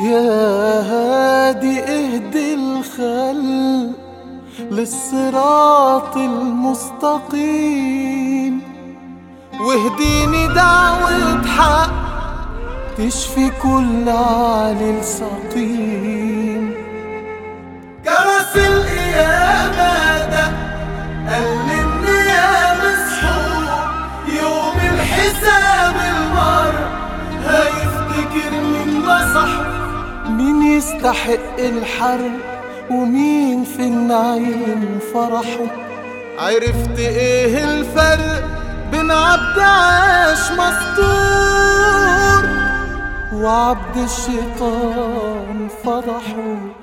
يا هادي اهدي الخل للصراط المستقيم واهديني دعوة حق تشفي كل عليل سقيم جرس القيامة ده قال إن يا مسحور يوم الحساب المر هيفتكر مين نصحه مين يستحق الحرب ومين في النعيم فرحه عرفت ايه الفرق بين عبد عاش مستور وعبد الشيطان فضحه